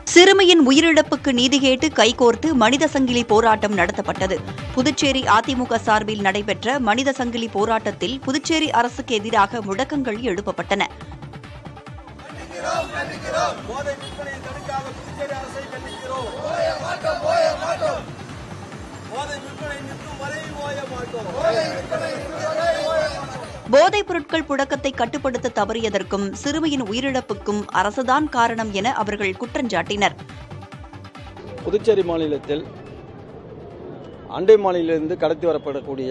சிறுமியின் உயிரிழப்புக்கு நீதி கேட்டு கைகோர்த்து மனித சங்கிலி போராட்டம் நடத்தப்பட்டது புதுச்சேரி அதிமுக சார்பில் நடைபெற்ற மனித சங்கிலி போராட்டத்தில் புதுச்சேரி அரசுக்கு எதிராக முழக்கங்கள் எழுப்பப்பட்டன போதை விற்பனையை தடுக்காத புதுச்சேரி அரசை கண்டிக்கிறோம் போதை விற்பனை நிற்கும் வரை ஓய மாட்டோம் போதைப் பொருட்கள் புழக்கத்தை கட்டுப்படுத்த தவறியதற்கும் சிறுமியின் உயிரிழப்புக்கும் அரசுதான் காரணம் என அவர்கள் குற்றஞ்சாட்டினர் புதுச்சேரி மாநிலத்தில் அண்டை மாநிலத்திலிருந்து கடத்தி வரப்படக்கூடிய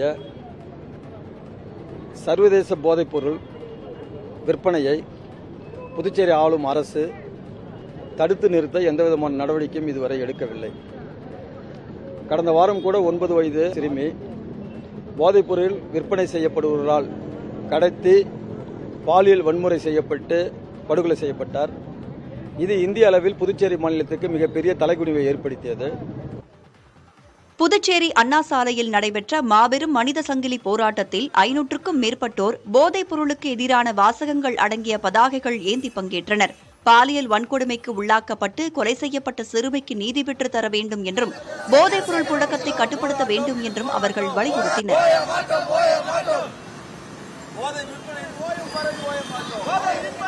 சர்வதேச போதைப்பொருள் விற்பனையை புதுச்சேரி ஆளும் அரசு தடுத்து நிறுத்த எந்தவிதமான நடவடிக்கையும் இதுவரை எடுக்கவில்லை கடந்த வாரம் கூட ஒன்பது வயது சிறுமி போதைப்பொருள் விற்பனை செய்யப்படுவதால் கடத்தி பாலியல் வன்முறை செய்யப்பட்டு படுகொலை செய்யப்பட்டார் இது இந்திய அளவில் புதுச்சேரி மாநிலத்துக்கு மிகப்பெரிய தலைகுனிவை ஏற்படுத்தியது புதுச்சேரி அண்ணா சாலையில் நடைபெற்ற மாபெரும் மனித சங்கிலி போராட்டத்தில் ஐநூற்றுக்கும் மேற்பட்டோர் போதைப் பொருளுக்கு எதிரான வாசகங்கள் அடங்கிய பதாகைகள் ஏந்தி பங்கேற்றனர் பாலியல் வன்கொடுமைக்கு உள்ளாக்கப்பட்டு கொலை செய்யப்பட்ட சிறுமிக்கு நீதி பெற்று தர வேண்டும் என்றும் போதைப் பொருள் புழக்கத்தை கட்டுப்படுத்த வேண்டும் என்றும் அவர்கள் வலியுறுத்தினர் போதை விற்பனை ஓயும் வரை ஓய மாட்டோம்